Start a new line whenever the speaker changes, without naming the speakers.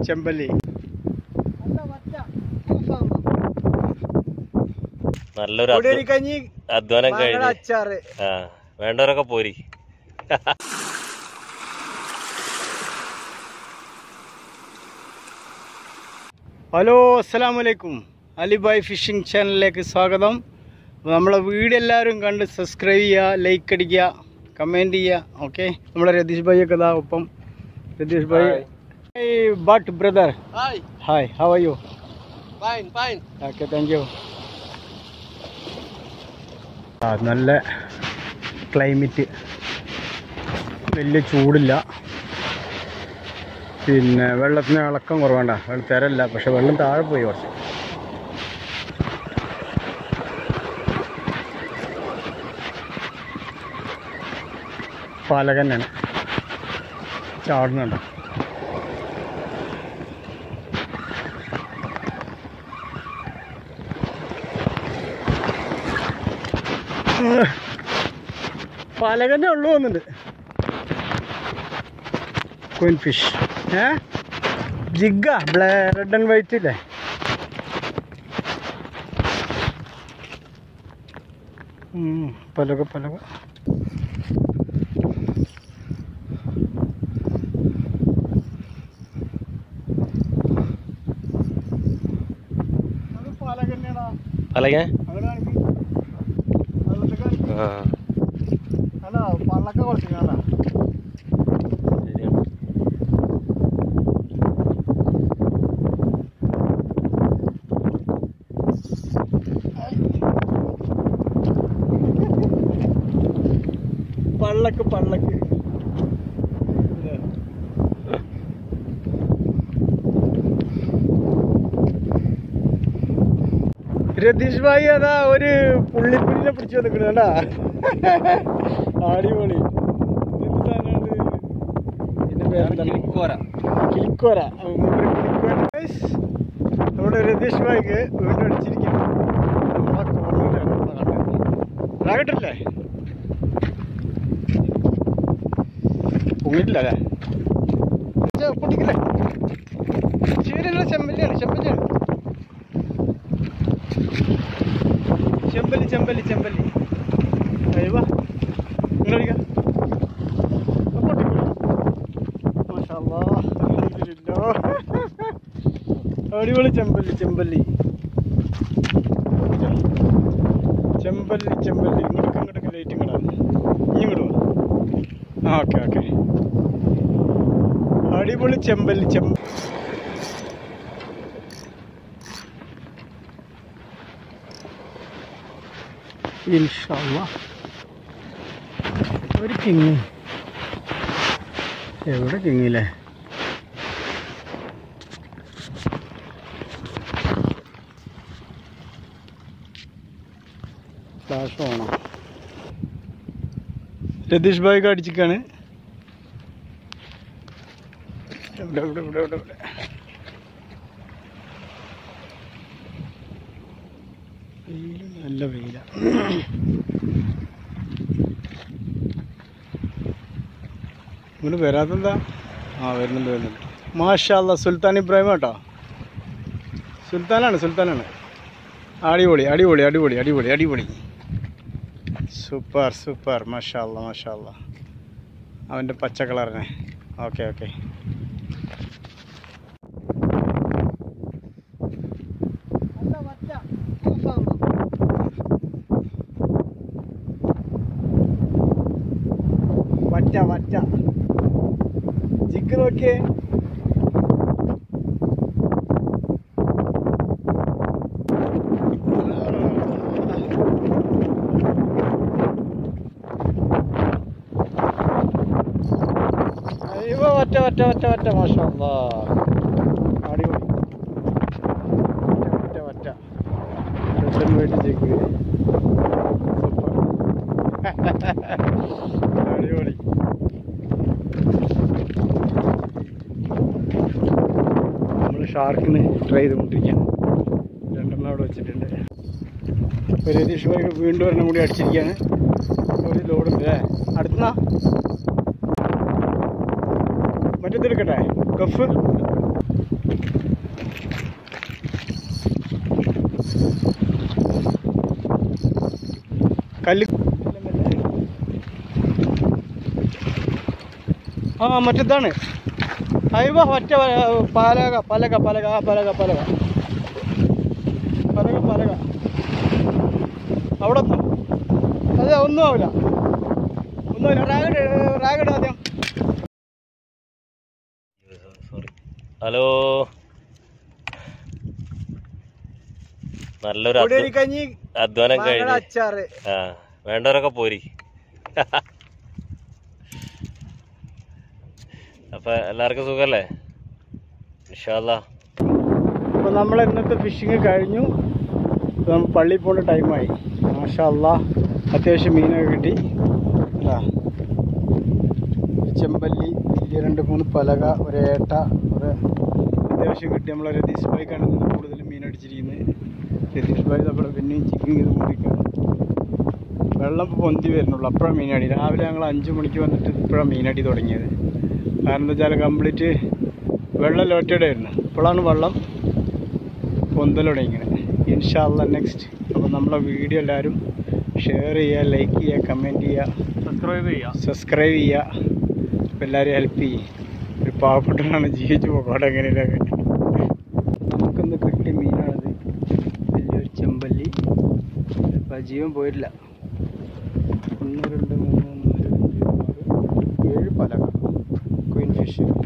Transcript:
ചെമ്പല്ലി
നല്ലൊരു അധ്വ-
കഞ്ഞി
അധ്വാനം കഴിഞ്ഞ്
അച്ചാറ്
ആ വേണ്ടവരൊക്കെ പോരി
ഹലോ അസ്സലാം വലൈക്കും അലിബായ് ഫിഷിംഗ് ചാനലിലേക്ക് സ്വാഗതം അപ്പോൾ നമ്മളെ വീഡിയോ എല്ലാവരും കണ്ട് സബ്സ്ക്രൈബ് ചെയ്യുക ലൈക്ക് അടിക്കുക കമൻറ്റ് ചെയ്യുക ഓക്കെ നമ്മളെ രതീഷ് ഭായി ഒക്കെ ഇതാ ഒപ്പം രതീഷ് ഭായി but brother
hi
hi how are you
fine fine
okay thank you ആ നല്ല ക്ലൈമറ്റ് വലിയ ചൂടില്ല പിന്നെ വെള്ളത്തിന് ഇളക്കം കുറവേണ്ട വെള്ളം തിരല്ല പക്ഷെ വെള്ളം താഴെ പോയി കുറച്ച് പാലക തന്നെയാണ് ചാടുന്നുണ്ടോ പാലകന്നെ ഉള്ളു വന്നിട്ട് ക്വീൻ ഫിഷ് ഏ ജിഗ ബ്ലേ റെഡ് ആൻഡ് വൈറ്റ് ഇല്ലേ ഉം, പലക പലക
അല്ലെങ്കിൽ ആ
അല്ല പള്ളക്ക കുറച്ച് കാണാം
ശരിയാണ്
പള്ളക്ക് പള്ളക്ക് രതീഷ് ഭായി അതാ ഒരു പുള്ളിപ്പുലിനെ പിടിച്ചു നിൽക്കണ അടിപൊളി എന്ത് സാധനമാണ് ഇതിന്റെ പേരെന്താണ്? കിളിക്കോര ആ, മൂപ്പര് കിളിക്കോര. Guys, നമ്മുടെ രതീഷ് ഭായിക്ക് വീണ്ടും അടിച്ചിരിക്കുന്നു നമ്മളെ കോർണറിലാണ് നമ്മളെ കണ്ടത് രാകട്ടില്ലേ പൊങ്ങിട്ടില്ല അല്ലേ ചെ- പൊട്ടിക്കില്ലേ ശരിയല്ല ചെമ്പല്ലിയാണ് ചെമ്പല്ലിയാണ് ചെമ്പല്ലി ചെമ്പല്ലി ചെമ്പല്ലി അയ്യവാ ഇങ്ങോട്ടിക്കാം അടിപൊളി ചെമ്പല്ലി ചെമ്പല്ലി ചെമ്പല്ലി ചെമ്പല്ലി ഇങ്ങോട്ടൊക്കെ ഇങ്ങോട്ടൊക്കെ ലൈറ്റ് ഇങ്ങോട്ടാണ് ഇനി ഇങ്ങോട്ട് വാ ആ ഓക്കെ ഓക്കെ അടിപൊളി ചെമ്പല്ലി ചെമ്പ ഇൻഷാല്ലാ ഒരു കിങ് എവിടെ കിങ്ങില്ലേ ഫ്ലാഷ് വേണം രതീഷ് ഭായിക്ക് അടിച്ചിക്കാണ് ഇവിടെ ഇവിടെ ഇവിടെ ഇവിടെ ഇവിടെ വെയില് നല്ല വെയില ഇങ്ങോട്ട് വരാത്തെന്താ ആ വരുന്നുണ്ട് വരുന്നുണ്ട് മാഷാല്ല സുൽത്താൻ ഇബ്രാഹിം കേട്ടോ സുൽത്താനാണ് സുൽത്താനാണ് അടിപൊളി അടിപൊളി അടിപൊളി അടിപൊളി അടിപൊളി സൂപ്പർ സൂപ്പർ മാഷാല്ല മാഷാല്ല അവൻ്റെ പച്ച കളറിനെ ഓക്കെ ഓക്കെ വറ്റ വറ്റ ജിക്ക് നോക്കിയേ അയ്യോ വറ്റ വറ്റ വറ്റ വറ്റ മാഷാ അല്ലാ. അടിപൊളി വറ്റ വറ്റ ചെറുക്കൻ പോയിട്ട് ജിക്ക് സൂപ്പർ അടിപൊളി നമ്മൾ ഷാർക്കിന് ട്രൈ ചെയ്തുകൊണ്ടിരിക്കുകയാണ് രണ്ടെണ്ണം അവിടെ വെച്ചിട്ടുണ്ട് ഒരു രതീഷ് ഭായി വീണ്ടും ഒരെണ്ണം കൂടി അടിച്ചിരിക്കുകയാണ് ഒരു ലോഡുണ്ട് അല്ലേ അടുത്തുന്നാ മറ്റെന്തെടുക്കട്ടെ കഫ് കല്ല് ആ മറ്റേതാണ് അയവ ഒറ്റ വ- പാലക പലക പലക ആ പലക പലക പലക പലക അവിടെ എത്തും അത് ഒന്നും ആവില്ല ഒന്നുമില്ല റാഗിട് റാഗിട് ആദ്യം
സോറി ഹലോ നല്ലൊരു അധ്വ-
പൊടിയരിക്കഞ്ഞി
അധ്വാനം
മാങ്ങയുടെ
കഴിഞ്ഞ്
അച്ചാറ്
ആ വേണ്ടവരൊക്കെ പോരി അപ്പൊ എല്ലാവർക്കും സുഖല്ലേ ഇൻഷാല്ല
അപ്പോൾ നമ്മൾ ഇന്നത്തെ ഫിഷിങ് കഴിഞ്ഞു ഇപ്പൊ നമ്മൾ പള്ളിയിൽ പോകേണ്ട ടൈമായി മാഷാ അല്ലാ അത്യാവശ്യം മീനൊക്കെ കിട്ടി ആ ഒരു ചെമ്പല്ലി വലിയ രണ്ട് മൂന്ന് പലക ഒരു ഏട്ട ഒരു അത്യാവശ്യം കിട്ടി നമ്മളെ രതീഷ് ഭായിക്കാണ് ഇന്ന് കൂടുതലും മീൻ അടിച്ചിരിക്കുന്നത് രതീഷ് ഭായ് നമ്മൾ പിന്നെയും ചിക്കൻ ചെയ്ത് മുറിക്കണം വെള്ളം ഇപ്പോൾ പൊന്തി വരുന്നുള്ളൂ അപ്പോഴാണ് മീനടി രാവിലെ ഞങ്ങൾ അഞ്ച് മണിക്ക് വന്നിട്ട് ഇപ്പോഴാണ് മീനടി തുടങ്ങിയത് കാരണം എന്താ വെച്ചാൽ കംപ്ലീറ്റ് വെള്ളം ലോറ്റഡ് ആയിരുന്നു ഇപ്പോഴാണ് വെള്ളം പൊന്തൽ തുടങ്ങിയത് ഇൻഷാല്ല നെക്സ്റ്റ് അപ്പോൾ നമ്മളെ വീഡിയോ എല്ലാവരും ഷെയർ ചെയ്യുക ലൈക്ക് ചെയ്യുക കമൻറ്റ് ചെയ്യുക
സബ്സ്ക്രൈബ് ചെയ്യാം
സബ്സ്ക്രൈബ് ചെയ്യുക അപ്പോൾ എല്ലാവരും ഹെൽപ്പ് ചെയ്യും ഒരു പാവപ്പെട്ടവനാണ് ജീവിച്ചു പോകട്ടെ എങ്ങനെയൊക്കെ നമുക്കൊന്ന് കിട്ടിയ മീനാണിത് വലിയൊരു ചെമ്പല്ലി ഇപ്പം ജീവൻ പോയിട്ടില്ല ഒന്ന് രണ്ട് മൂന്ന് നാല് അഞ്ച് ആറ് ഏഴ് പലക ക്വീൻ ഫിഷ്